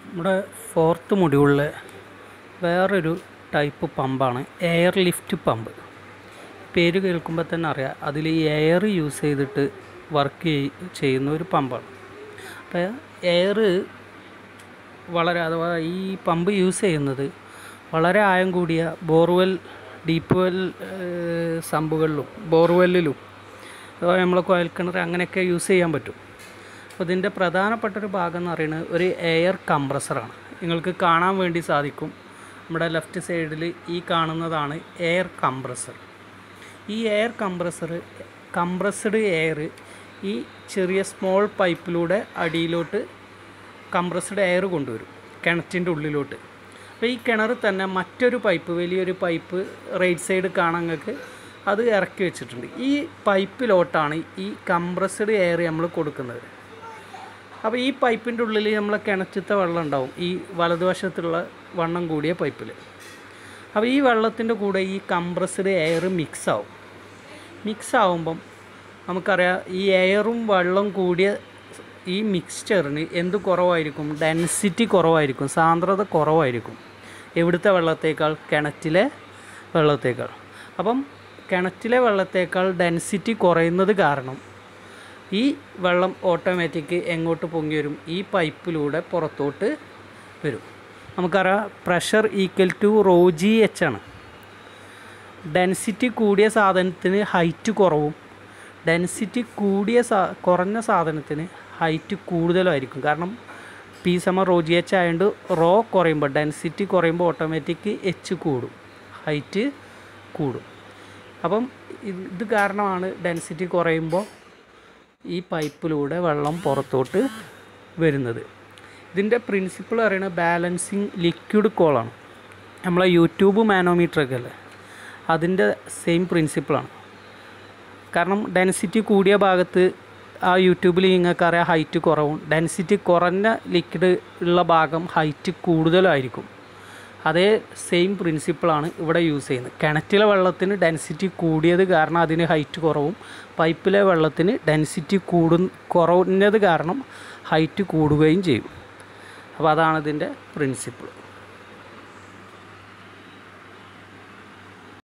നമ്മുടെ ഫോർത്ത് മൊഡ്യൂളിലെ വേറൊരു ടൈപ്പ് പമ്പാണ് എയർ ലിഫ്റ്റ് പമ്പ് പേര് കേൾക്കുമ്പോൾ തന്നെ അറിയാം അതിൽ ഈ എയർ യൂസ് ചെയ്തിട്ട് വർക്ക് ചെയ്യുന്ന ഒരു പമ്പാണ് അപ്പോൾ എയർ വളരെ അഥവാ ഈ പമ്പ് യൂസ് ചെയ്യുന്നത് വളരെ ആഴം കൂടിയ ബോർവെൽ ഡീപ്പ് വെൽ സമ്പുകളിലും ബോർവെല്ലിലും അഥവാ നമ്മളെ കുഴൽക്കിണർ അങ്ങനെയൊക്കെ യൂസ് ചെയ്യാൻ പറ്റും അപ്പോൾ ഇതിൻ്റെ പ്രധാനപ്പെട്ട ഒരു ഭാഗം എന്ന് പറയുന്നത് ഒരു എയർ കംപ്രസറാണ് നിങ്ങൾക്ക് കാണാൻ വേണ്ടി സാധിക്കും നമ്മുടെ ലെഫ്റ്റ് സൈഡിൽ ഈ കാണുന്നതാണ് എയർ കംപ്രസർ ഈ എയർ കംപ്രസർ കംപ്രസ്ഡ് എയർ ഈ ചെറിയ സ്മോൾ പൈപ്പിലൂടെ അടിയിലോട്ട് കംപ്രസ്ഡ് എയർ കൊണ്ടുവരും കിണറ്റിൻ്റെ ഉള്ളിലോട്ട് അപ്പോൾ ഈ കിണർ തന്നെ മറ്റൊരു പൈപ്പ് വലിയൊരു പൈപ്പ് റൈറ്റ് സൈഡ് കാണാൻ നിങ്ങൾക്ക് അത് ഇറക്കി വെച്ചിട്ടുണ്ട് ഈ പൈപ്പിലോട്ടാണ് ഈ കംപ്രസ്ഡ് എയർ നമ്മൾ കൊടുക്കുന്നത് അപ്പോൾ ഈ പൈപ്പിൻ്റെ ഉള്ളിൽ നമ്മളെ കിണറ്റത്തെ വെള്ളം ഉണ്ടാവും ഈ വലതുവശത്തുള്ള വണ്ണം കൂടിയ പൈപ്പിൽ അപ്പോൾ ഈ വെള്ളത്തിൻ്റെ കൂടെ ഈ കംപ്രസ്ഡ് എയർ മിക്സ് ആവും മിക്സ് ആവുമ്പം നമുക്കറിയാം ഈ എയറും വെള്ളം കൂടിയ ഈ മിക്സ്ചറിന് എന്ത് കുറവായിരിക്കും ഡെൻസിറ്റി കുറവായിരിക്കും സാന്ദ്രത കുറവായിരിക്കും എവിടുത്തെ വെള്ളത്തേക്കാൾ കിണറ്റിലെ വെള്ളത്തേക്കാൾ അപ്പം കിണറ്റിലെ വെള്ളത്തേക്കാൾ ഡെൻസിറ്റി കുറയുന്നത് കാരണം ഈ വെള്ളം ഓട്ടോമാറ്റിക് എങ്ങോട്ട് പൊങ്ങി വരും ഈ പൈപ്പിലൂടെ പുറത്തോട്ട് വരും നമുക്കറിയാം pressure equal to rho g h ആണ് ഡെൻസിറ്റി കൂടിയ സാധനത്തിന് ഹൈറ്റ് കുറവും ഡെൻസിറ്റി കൂടിയ സാ കുറഞ്ഞ സാധനത്തിന് ഹൈറ്റ് കൂടുതലായിരിക്കും കാരണം പി സമ റോ ജി എച്ച് ആയതുകൊണ്ട് റോ കുറയുമ്പോൾ ഡെൻസിറ്റി കുറയുമ്പോൾ ഓട്ടോമാറ്റിക് എച്ച് കൂടും ഹൈറ്റ് കൂടും അപ്പം ഇത് ഇത് കാരണമാണ് ഡെൻസിറ്റി കുറയുമ്പോൾ ഈ പൈപ്പിലൂടെ വെള്ളം പുറത്തോട്ട് വരുന്നത് ഇതിൻ്റെ പ്രിൻസിപ്പിൾ പറയുന്നത് ബാലൻസിങ് ലിക്വിഡ് കോളാണ് നമ്മളെ യൂട്യൂബ് മാനോമീറ്റർ ഒക്കെ അല്ലേ അതിൻ്റെ സെയിം പ്രിൻസിപ്പിളാണ് കാരണം ഡെൻസിറ്റി കൂടിയ ഭാഗത്ത് ആ യൂട്യൂബിൽ നിങ്ങൾക്ക് അറിയാം ഹൈറ്റ് കുറവും ഡെൻസിറ്റി കുറഞ്ഞ ലിക്വിഡ് ഉള്ള ഭാഗം ഹൈറ്റ് കൂടുതലായിരിക്കും അതേ സെയിം പ്രിൻസിപ്പിളാണ് ഇവിടെ യൂസ് ചെയ്യുന്നത് കിണറ്റിലെ വെള്ളത്തിന് ഡെൻസിറ്റി കൂടിയത് കാരണം അതിന് ഹൈറ്റ് കുറവും പൈപ്പിലെ വെള്ളത്തിന് ഡെൻസിറ്റി കൂടു കുറഞ്ഞത് കാരണം ഹൈറ്റ് കൂടുകയും ചെയ്യും അപ്പോൾ അതാണ് ഇതിൻ്റെ പ്രിൻസിപ്പിൾ